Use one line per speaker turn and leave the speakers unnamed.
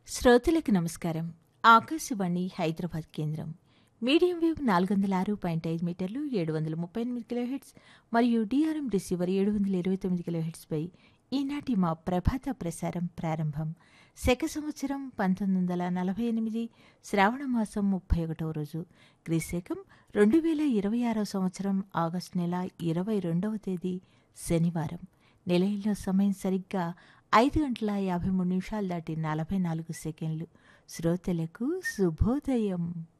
శ్రోతలకు నమస్కారం ఆకాశవాణి హైదరాబాద్ కేంద్రం మీడియం వేవ్ నాలుగు వందల ఆరు పాయింట్ ఐదు మీటర్లు ఏడు వందల ముప్పై ఎనిమిది కిలోహెట్స్ మరియు డిఆర్ఎం రిసీవర్ ఏడు వందల ఇరవై తొమ్మిది కిలోహెట్స్పై ఈనాటి మా ప్రభాత ప్రసారం ప్రారంభం శక సంవత్సరం పంతొమ్మిది వందల నలభై ఎనిమిది శ్రావణ మాసం ముప్పై ఒకటవ రోజు గ్రీశకం రెండు వేల ఇరవై ఆరవ సంవత్సరం ఆగస్టు నెల ఇరవై రెండవ తేదీ శనివారం నిలయంలో సమయం సరిగ్గా ఐదు గంటల యాభై మూడు నిమిషాలు దాటి నలభై నాలుగు సెకండ్లు శ్రోతలకు శుభోదయం